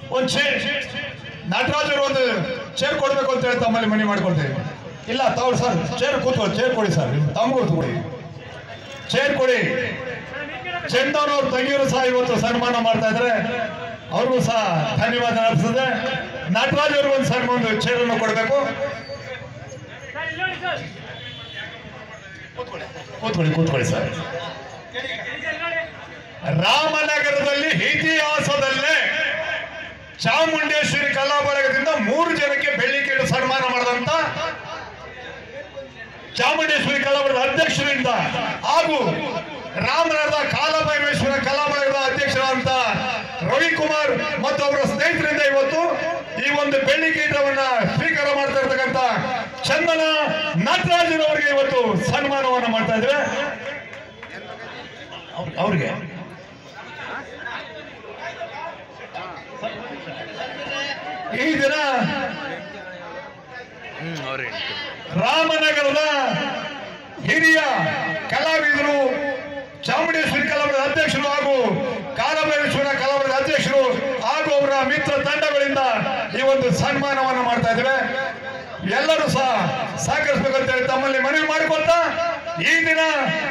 ಒಂದು ಚೇರ್ ನಟರಾಜರು ಒಂದು ಚೇರ್ ಕೊಡ್ಬೇಕು ಅಂತ ಹೇಳಿ ತಮ್ಮಲ್ಲಿ ಮನೆ ಮಾಡ್ಕೊಳ್ತೇವೆ ಇಲ್ಲ ತಾವು ಸರ್ ಚೇರ್ ಕೂತ್ಕೊಳ್ಳಿ ಚೇರ್ ಕೊಡಿ ಸರ್ ತಮಗೂ ಕೊಡಿ ಚೇರ್ ಕೊಡಿ ಚಂದನ್ ಅವ್ರ ತಂಗಿಯರು ಸಹ ಇವತ್ತು ಸನ್ಮಾನ ಮಾಡ್ತಾ ಇದ್ರೆ ಅವ್ರಿಗೂ ಸಹ ಧನ್ಯವಾದ ಅರ್ಪಿಸಿದೆ ನಟರಾಜ್ ಅವ್ರಿಗೆ ಒಂದು ಸನ್ಮಾನ ಒಂದು ಚೇರ್ ಅನ್ನು ಕೊಡಬೇಕು ಕೂತ್ಕೊಳ್ಳಿ ಕೂತ್ಕೊಳ್ಳಿ ಸರ್ ರಾಮನಗರದಲ್ಲಿ ಇತಿಹಾಸದಲ್ಲೇ ಚಾಮುಂಡೇಶ್ವರಿ ಕಲಾ ಬಳಗದಿಂದ ಮೂರು ಜನಕ್ಕೆ ಬೆಳ್ಳಿ ಕೇಳು ಸನ್ಮಾನ ಮಾಡಿದಂತ ಚಾಮುಂಡೇಶ್ವರಿ ಕಲಾ ಬಳಗದ ಅಧ್ಯಕ್ಷರಿಂದ ಹಾಗೂ ರಾಮನಗರದ ಕಾಲಭೈರವೇಶ್ವರ ಕಲಾ ಬಳಗದ ಅಧ್ಯಕ್ಷರಾದಂತ ರವಿಕುಮಾರ್ ಮತ್ತು ಅವರ ಸ್ನೇಹಿತರಿಂದ ಇವತ್ತು ಈ ಒಂದು ಬೆಳ್ಳಿ ಕಿರೀಟವನ್ನ ಸ್ವೀಕಾರ ಮಾಡ್ತಾ ಇರ್ತಕ್ಕಂಥ ಚಂದನ ನಟರಾಜನವರಿಗೆ ಇವತ್ತು ಸನ್ಮಾನವನ್ನ ಮಾಡ್ತಾ ಇದ್ದೇವೆ ಅವ್ರ್- ಅವ್ರಿಗೆ ಈ ದಿನ ಹ್ಮ್ ಅವ್ರಿಗೆ ರಾಮನಗರದ ಹಿರಿಯ ಕಲಾವಿದರು ಚಾಮುಂಡೇಶ್ವರಿ ಕಲಾವಿದರ ಅಧ್ಯಕ್ಷರು ಹಾಗೂ ಕಾಲಭೈರೇಶ್ವರ ಕಲಾವಿದರ ಅಧ್ಯಕ್ಷರು ಹಾಗೂ ಅವರ ಮಿತ್ರ ತಂಡಗಳಿಂದ ಈ ಒಂದು ಸನ್ಮಾನವನ್ನು ಮಾಡ್ತಾ ಇದ್ದೇವೆ ಎಲ್ಲರೂ ಸಹ ಸಹಕರಿಸಬೇಕಂತ ಹೇಳಿ ತಮ್ಮಲ್ಲಿ ಮನವಿ ಮಾಡಿಕೊಳ್ತಾ ಈ ದಿನ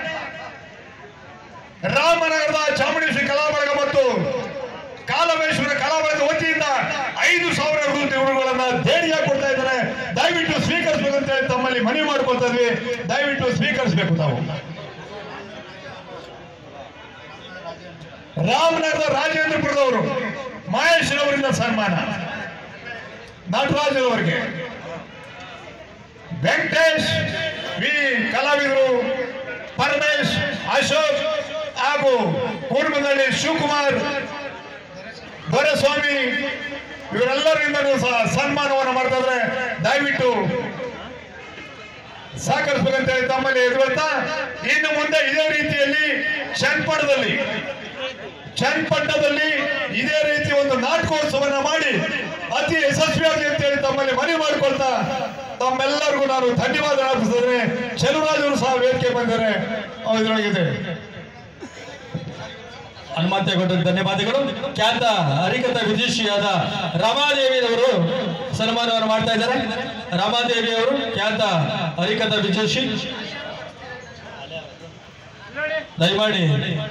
ರಾಮನಗರದ ಚಾಮುಂಡೇಶ್ವರಿ ಕಲಾಬಳಗ ಮತ್ತು ಕಾಲಮೇಶ್ವರ ಕಲಾಬಳಗದ ವತಿಯಿಂದ ಐದು ಸಾವಿರ ರೂಪಾಯಿಗಳನ್ನ ದೇಣಿಗೆ ಕೊಡ್ತಾ ಇದ್ದಾರೆ ದಯವಿಟ್ಟು ಸ್ವೀಕರಿಸಬೇಕಂತ ಹೇಳಿ ತಮ್ಮಲ್ಲಿ ಮನವಿ ಮಾಡ್ಕೊಳ್ತಾ ಇದ್ವಿ ದಯವಿಟ್ಟು ಸ್ವೀಕರಿಸಬೇಕು ತಾವು ರಾಮನಗರದ ರಾಜೇಂದ್ರಪುರದವರು ಮಹೇಶ್ ಅವರಿಂದ ಸನ್ಮಾನ ನಟರಾಜರವರಿಗೆ ವೆಂಕಟೇಶ್ ವಿ ಕಲಾವಿದರು ಪರಮೇಶ್ ಅಶೋಕ್ ಹಾಗೂ ಕೂರ್ಮದಲ್ಲಿ ಶಿವಕುಮಾರ್ ದೊರೆಸ್ವಾಮಿ ಇವರೆಲ್ಲರಿಂದಲೂ ಸಹ ಸನ್ಮಾನವನ್ನು ಮಾಡ್ತಾ ಇದ್ರೆ ದಯವಿಟ್ಟು ಸಹಕರಿಸಬೇಕಂತ ಹೇಳಿ ತಮ್ಮಲ್ಲಿ ಎದುರುತ್ತಾ ಇನ್ನು ಮುಂದೆ ಇದೇ ರೀತಿಯಲ್ಲಿ ಚನ್ನಪಟ್ಟಣದಲ್ಲಿ ಚನ್ನಪಟ್ಟಣದಲ್ಲಿ ಇದೇ ರೀತಿ ಒಂದು ನಾಟಕೋತ್ಸವನ ಮಾಡಿ ಅತಿ ಯಶಸ್ವಿಯಾಗಿ ಅಂತ ಹೇಳಿ ತಮ್ಮಲ್ಲಿ ಮನವಿ ಮಾಡಿಕೊಳ್ತಾ ತಮ್ಮೆಲ್ಲರಿಗೂ ನಾನು ಧನ್ಯವಾದ ಅರ್ಪಿಸಿದ್ರೆ ಚೆಲುವರಾಜ್ ಅವರು ಸಹ ವೇದಿಕೆ ಬಂದರೆ ಇದರೊಳಗಿದೆ ಹನುಮಂತೆ ಕೊಟ್ಟರೆ ಧನ್ಯವಾದಗಳು ಖ್ಯಾತ ಹರಿಕಥಾ ವಿದುಷಿಯಾದ ರಮಾದೇವಿಯವರು ಸನ್ಮಾನವನ್ನು ಮಾಡ್ತಾ ಇದ್ದಾರೆ ರಮಾದೇವಿ ಅವರು ಖ್ಯಾತ ಹರಿಕಥಾ ವಿದುಷಿ ದಯಮಾಡಿ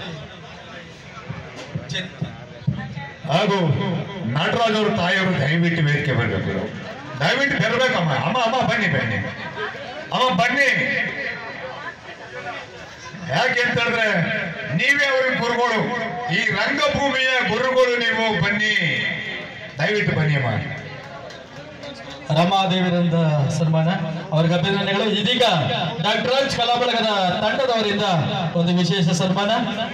ಹಾಗೂ ನಟರಾಜ್ ಅವರು ತಾಯಿಯವರು ದಯವಿಟ್ಟು ವೇದಿಕೆ ಬರಬೇಕು ದಯವಿಟ್ಟು ಬರಬೇಕಮ್ಮ ಅಮ್ಮ ಅಮ್ಮ ಬನ್ನಿ ಬನ್ನಿ ಅಮ್ಮ ಬನ್ನಿ ಯಾಕೆ ಅಂತ ಹೇಳಿದ್ರೆ ನೀವೇ ಅವ್ರಿಗೆ ಗುರುಗಳು ಈ ರಂಗಭೂಮಿಯ ಗುರುಗಳು ನೀವು ಬನ್ನಿ ದಯವಿಟ್ಟು ಬನ್ನಿ ಅಮ್ಮ ರಮಾದೇವಿರಿಂದ ಸನ್ಮಾನ ಅವರಿಗೆ ಅಭಿನಂದನೆಗಳು ಇದೀಗ ಡಾಕ್ಟರ್ ರಾಜ್ ಕಲಾಬಳಗದ ತಂಡದವರಿಂದ ಒಂದು ವಿಶೇಷ ಸನ್ಮಾನ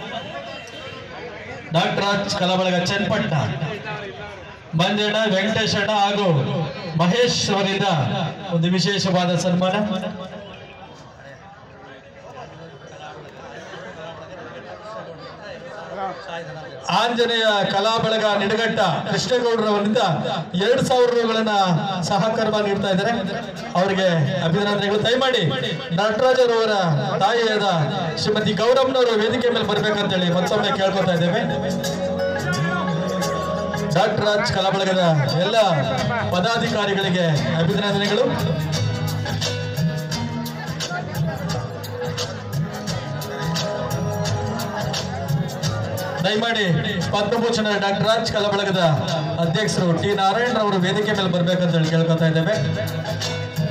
ಡಾಕ್ಟರ್ ರಾಜ್ ಕಲಾಬಳಗ ಚನ್ನಪಟ್ಟಣ ಮಂಜಣ್ಣ ವೆಂಕಟೇಶಣ್ಣ ಹಾಗೂ ಮಹೇಶ್ ಅವರಿಂದ ಒಂದು ವಿಶೇಷವಾದ ಸನ್ಮಾನ ಆಂಜನೇಯ ಕಲಾ ಬಳಗ ನಿಡಗಟ್ಟ ಕೃಷ್ಣಗೌಡರವರಿಂದ ಎರಡು ಸಾವಿರ ರೂಪಾಯಿಗಳನ್ನ ಸಹಕಾರ ನೀಡ್ತಾ ಇದ್ದಾರೆ ಅವರಿಗೆ ಅಭಿನಂದನೆಗಳು ದಯಮಾಡಿ ನಟರಾಜರವರ ತಾಯಿಯಾದ ಶ್ರೀಮತಿ ಗೌರಮ್ಮನವರು ವೇದಿಕೆ ಮೇಲೆ ಬರ್ಬೇಕಂತೇಳಿ ಮತ್ತೊಮ್ಮೆ ಕೇಳ್ಕೊತಾ ಇದ್ದೇವೆ ಡಾಕ್ಟರ್ ರಾಜ್ ಕಲಾ ಬಳಗದ ಎಲ್ಲ ಪದಾಧಿಕಾರಿಗಳಿಗೆ ಅಭಿನಂದನೆಗಳು ದಯಮಾಡಿ ಪದ್ಮಭೂಷಣ ಡಾಕ್ಟರ್ ರಾಜ್ ಕಲಬಳಗದ ಅಧ್ಯಕ್ಷರು ಟಿ ನಾರಾಯಣರವರು ವೇದಿಕೆ ಮೇಲೆ ಬರ್ಬೇಕಂತ ಹೇಳಿ ಕೇಳ್ಕೊತಾ ಇದ್ದೇವೆ